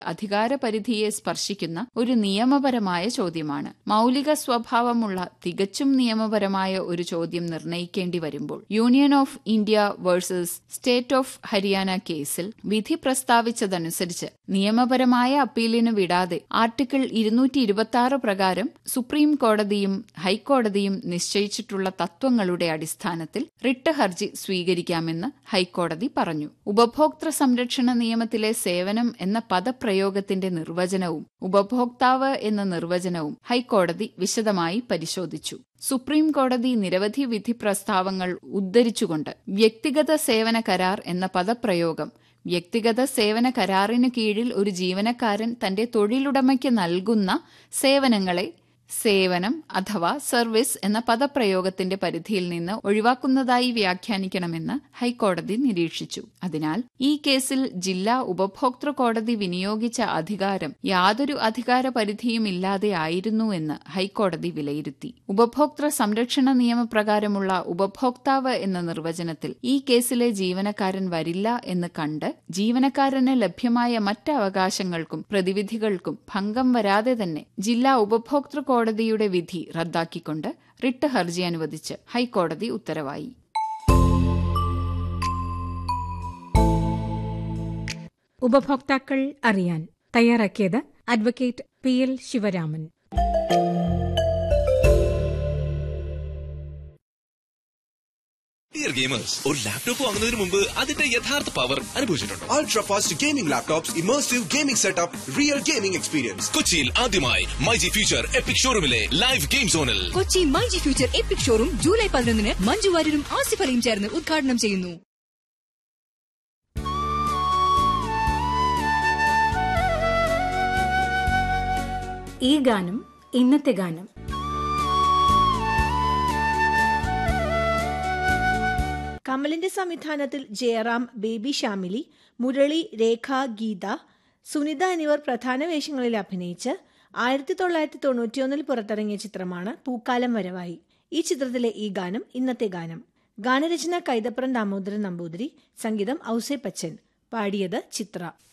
അധികാരപരിധിയെ സ്പർശിക്കുന്ന ഒരു നിയമപരമായ ചോദ്യമാണ് മൗലിക സ്വഭാവമുള്ള തികച്ചും നിയമപരമായ ഒരു ചോദ്യം നിർണയിക്കേണ്ടി വരുമ്പോൾ union of India versus state of Haryana കേസിൽ വിധി പ്രസ്താവിച്ചതനുസരിച്ച് നിയമപരമായ അപ്പീലിന് വിടാതെ ആർട്ടിക്കിൾ ഇരുന്നൂറ്റി ഇരുപത്തി ആറ് പ്രകാരം സുപ്രീം കോടതിയും ഹൈക്കോടതിയും നിശ്ചയിച്ചിട്ടുള്ള തത്വങ്ങളുടെ അടിസ്ഥാനത്തിൽ റിട്ട് ഹർജി സ്വീകരിക്കാമെന്ന് ഹൈക്കോടതി പറഞ്ഞു ഉപഭോക്തൃ സംരക്ഷണ നിയമത്തിലെ സേവനം എന്ന പദപ്രയോഗത്തിന്റെ നിർവചനവും ഉപഭോക്താവ് എന്ന നിർവചനവും ഹൈക്കോടതി വിശദമായി പരിശോധിച്ചു സുപ്രീം കോടതി നിരവധി വിധി പ്രസ്താവങ്ങൾ ഉദ്ധരിച്ചുകൊണ്ട് വ്യക്തിഗത സേവന കരാർ എന്ന പദപ്രയോഗം വ്യക്തിഗത സേവന കരാറിനു കീഴിൽ ഒരു ജീവനക്കാരൻ തന്റെ തൊഴിലുടമയ്ക്ക് നൽകുന്ന സേവനങ്ങളെ സേവനം അഥവാ സർവീസ് എന്ന പദപ്രയോഗത്തിന്റെ പരിധിയിൽ നിന്ന് ഒഴിവാക്കുന്നതായി വ്യാഖ്യാനിക്കണമെന്ന് ഹൈക്കോടതി നിരീക്ഷിച്ചു അതിനാൽ ഈ കേസിൽ ജില്ലാ ഉപഭോക്തൃ കോടതി വിനിയോഗിച്ച അധികാരം യാതൊരു അധികാര പരിധിയും ഇല്ലാതെ ആയിരുന്നുവെന്ന് ഹൈക്കോടതി വിലയിരുത്തി ഉപഭോക്തൃ സംരക്ഷണ നിയമപ്രകാരമുള്ള ഉപഭോക്താവ് എന്ന നിർവചനത്തിൽ ഈ കേസിലെ ജീവനക്കാരൻ വരില്ല എന്ന് കണ്ട് ജീവനക്കാരന് ലഭ്യമായ മറ്റ് അവകാശങ്ങൾക്കും പ്രതിവിധികൾക്കും ഭംഗം വരാതെ തന്നെ ജില്ലാ ഉപഭോക്തൃ കോടതിയുടെ വിധി റദ്ദാക്കിക്കൊണ്ട് റിട്ട് ഹർജി അനുവദിച്ച് ഹൈക്കോടതി ഉത്തരവായി ഉപഭോക്താക്കൾ അറിയാൻ തയ്യാറാക്കിയത് advocate P L Sivaraman dear gamers ഒരു ലാപ്ടോപ്പ് വാങ്ങുന്നതിന് മുമ്പ് അതിന്റെ യഥാർത്ഥ പവർ അനുഭവിച്ചിട്ടുണ്ടോ Ultra fast gaming laptops, immersive gaming setup, real gaming experience. കൊച്ചിയിൽ ആദ്യമായി മൈജി ഫ്യൂച്ചർ എപ്പിക് ഷോറൂമിലെ ലൈവ് ഗെയിം സോണിൽ Kochi myG future epic showroom July പതിനൊന്നിന് മഞ്ജു വാര്യരും ആസിഫ് അലിയും ചേർന്ന് ഉദ്ഘാടനം ചെയ്യുന്നു ഈ ഗാനം ഇന്നത്തെ ഗാനം കമലിന്റെ സംവിധാനത്തിൽ ജയറാം ബേബി ഷാമിലി മുരളി രേഖ ഗീത സുനിത എന്നിവർ പ്രധാന വേഷങ്ങളിൽ അഭിനയിച്ച് ആയിരത്തി തൊള്ളായിരത്തി തൊണ്ണൂറ്റിയൊന്നിൽ പുറത്തിറങ്ങിയ ചിത്രമാണ് പൂക്കാലം വരവായി ഈ ചിത്രത്തിലെ ഈ ഗാനം ഇന്നത്തെ ഗാനം ഗാനരചന കൈതപ്രം ദാമോദരൻ നമ്പൂതിരി സംഗീതം ഔസേ പച്ചൻ പാടിയത് ചിത്ര